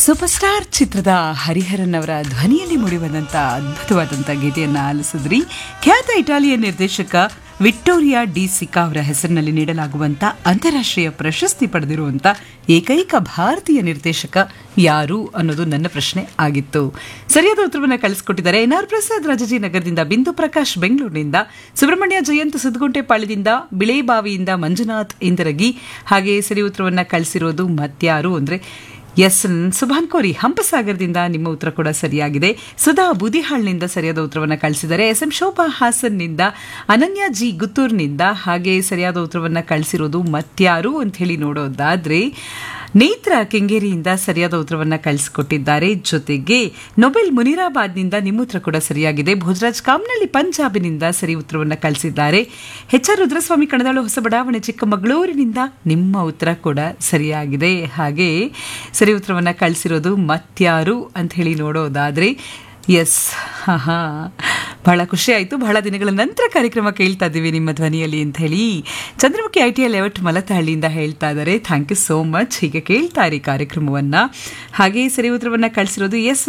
super star ಚಿತ್ರದ ಹರಿಹರನ್ ಅವರ ಧ್ವನಿಯಲ್ಲಿ ಮೂಡಿಬಂದಂತ ಅದ್ಭುತವಾದಂಥ ಗೀತೆಯನ್ನ ಆಲಿಸಿದ್ರಿ ಖ್ಯಾತ ಇಟಾಲಿಯನ್ ನಿರ್ದೇಶಕ ವಿಕ್ಟೋರಿಯಾ ಡಿ ಸಿಕಾ ಅವರ ಹೆಸರಿನಲ್ಲಿ ನೀಡಲಾಗುವಂತ ಅಂತಾರಾಷ್ಟ್ರೀಯ ಪ್ರಶಸ್ತಿ ಪಡೆದಿರುವಂತ ಏಕೈಕ ಭಾರತೀಯ ನಿರ್ದೇಶಕ ಯಾರು ಅನ್ನೋದು ನನ್ನ ಪ್ರಶ್ನೆ ಆಗಿತ್ತು ಸರಿಯಾದ ಉತ್ತರವನ್ನು ಕಳಿಸಿಕೊಟ್ಟಿದ್ದಾರೆ ಎನ್ ಆರ್ ಪ್ರಸಾದ್ ರಾಜಾಜಿನಗರದಿಂದ ಬಿಂದು ಪ್ರಕಾಶ್ ಬೆಂಗಳೂರಿನಿಂದ ಸುಬ್ರಹ್ಮಣ್ಯ ಜಯಂತ್ ಸುದ್ಗುಂಟೆಪಾಳ್ಯದಿಂದ ಬಿಳೇಬಾವಿಯಿಂದ ಮಂಜುನಾಥ್ ಇಂದರಗಿ ಹಾಗೆ ಸರಿ ಉತ್ತರವನ್ನು ಕಳಿಸಿರೋದು ಮತ್ಯಾರು ಅಂದ್ರೆ ಎಸ್ ಸುಭಾನ್ ಕೋರಿ ಹಂಪಸಾಗರದಿಂದ ನಿಮ್ಮ ಉತ್ತರ ಕೂಡ ಸರಿಯಾಗಿದೆ ಸುಧಾ ಬೂದಿಹಾಳ್ನಿಂದ ಸರಿಯಾದ ಉತ್ತರವನ್ನು ಕಳಿಸಿದ್ದಾರೆ ಎಸ್ ಎಂ ಶೋಭಾ ಹಾಸನ್ನಿಂದ ಅನನ್ಯ ಜಿ ಗುತ್ತೂರ್ನಿಂದ ಹಾಗೆ ಸರಿಯಾದ ಉತ್ತರವನ್ನು ಕಳಿಸಿರೋದು ಮತ್ಯಾರು ಅಂತ ಹೇಳಿ ನೋಡೋದಾದ್ರೆ ನೇತ್ರ ಕೆಂಗೇರಿಯಿಂದ ಸರಿಯಾದ ಉತ್ತರವನ್ನು ಕಳಿಸಿಕೊಟ್ಟಿದ್ದಾರೆ ಜೊತೆಗೆ ನೊಬೆಲ್ ಮುನಿರಾಬಾದ್ನಿಂದ ನಿಮ್ಮ ಉತ್ತರ ಕೂಡ ಸರಿಯಾಗಿದೆ ಭೋಜರಾಜ್ ಕಾಮ್ನಳ್ಳಿ ಪಂಜಾಬಿನಿಂದ ಸರಿ ಉತ್ತರವನ್ನು ಕಳಿಸಿದ್ದಾರೆ ಎಚ್ ಆರ್ ರುದ್ರಸ್ವಾಮಿ ಕಣದಾಳು ಹೊಸ ಬಡಾವಣೆ ಚಿಕ್ಕಮಗಳೂರಿನಿಂದ ನಿಮ್ಮ ಉತ್ತರ ಕೂಡ ಸರಿಯಾಗಿದೆ ಹಾಗೆ ಸರಿ ಉತ್ತರವನ್ನು ಕಳಿಸಿರೋದು ಮತ್ಯಾರು ಅಂತ ಹೇಳಿ ನೋಡೋದಾದ್ರೆ ಎಸ್ ಹಾ ಹಾ ಬಹಳ ಖುಷಿ ಆಯಿತು ಬಹಳ ದಿನಗಳ ನಂತರ ಕಾರ್ಯಕ್ರಮ ಕೇಳ್ತಾ ಇದ್ದೀವಿ ನಿಮ್ಮ ಧ್ವನಿಯಲ್ಲಿ ಅಂತ ಹೇಳಿ Chandramukhi I T L layout ಮಲತಹಳ್ಳಿಯಿಂದ ಹೇಳ್ತಾ ಇದ್ದಾರೆ ಥ್ಯಾಂಕ್ ಯು ಸೋ ಮಚ್ ಹೀಗೆ ಕೇಳ್ತಾ ಇರಿ ಕಾರ್ಯಕ್ರಮವನ್ನು ಹಾಗೆ ಸರಿ ಉತ್ತರವನ್ನು ಕಳಿಸಿರೋದು ಎಸ್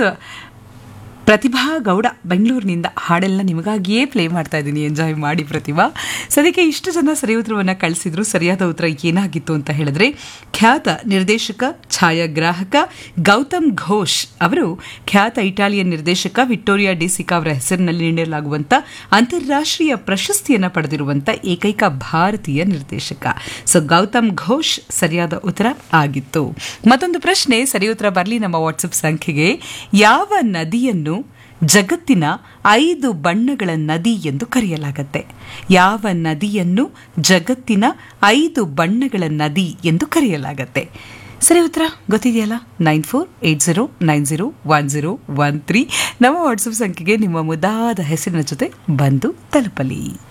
ಪ್ರತಿಭಾ ಗೌಡ ಬೆಂಗಳೂರಿನಿಂದ ಹಾಡೆಲ್ಲ ನಿಮಗಾಗಿಯೇ ಪ್ಲೇ ಮಾಡ್ತಾ ಇದ್ದೀನಿ ಎಂಜಾಯ್ ಮಾಡಿ ಪ್ರತಿಭಾ ಸದ್ಯಕ್ಕೆ ಇಷ್ಟು ಜನ ಸರಿ ಉತ್ತರವನ್ನು ಕಳಿಸಿದ್ರು ಸರಿಯಾದ ಉತ್ತರ ಏನಾಗಿತ್ತು ಅಂತ ಹೇಳಿದ್ರೆ ಖ್ಯಾತ ನಿರ್ದೇಶಕ ಛಾಯಾಗ್ರಾಹಕ ಗೌತಮ್ ಘೋಷ್ ಅವರು ಖ್ಯಾತ ಇಟಾಲಿಯನ್ ನಿರ್ದೇಶಕ ವಿಕ್ಟೋರಿಯಾ ಡಿಸಿಕಾ ಅವರ ಹೆಸರಿನಲ್ಲಿ ನೀಡಲಾಗುವಂಥ ಅಂತಾರಾಷ್ಟ್ರೀಯ ಪ್ರಶಸ್ತಿಯನ್ನು ಪಡೆದಿರುವಂಥ ಏಕೈಕ ಭಾರತೀಯ ನಿರ್ದೇಶಕ ಸೊ ಗೌತಮ್ ಘೋಷ್ ಸರಿಯಾದ ಉತ್ತರ ಆಗಿತ್ತು ಮತ್ತೊಂದು ಪ್ರಶ್ನೆ ಸರಿ ಉತ್ತರ ಬರಲಿ ನಮ್ಮ ವಾಟ್ಸಪ್ ಸಂಖ್ಯೆಗೆ ಯಾವ ನದಿಯನ್ನು ಜಗತ್ತಿನ ಐದು ಬಣ್ಣಗಳ ನದಿ ಎಂದು ಕರೆಯಲಾಗುತ್ತೆ ಯಾವ ನದಿಯನ್ನು ಜಗತ್ತಿನ ಐದು ಬಣ್ಣಗಳ ನದಿ ಎಂದು ಕರೆಯಲಾಗುತ್ತೆ ಸರಿ ಉತ್ತರ ಗೊತ್ತಿದೆಯಲ್ಲ nine four eight zero nine zero one zero one three ನಮ್ಮ ವಾಟ್ಸಪ್ ಸಂಖ್ಯೆಗೆ ನಿಮ್ಮ ಮುದ್ದಾದ ಹೆಸರಿನ ಜೊತೆ ಬಂದು ತಲುಪಲಿ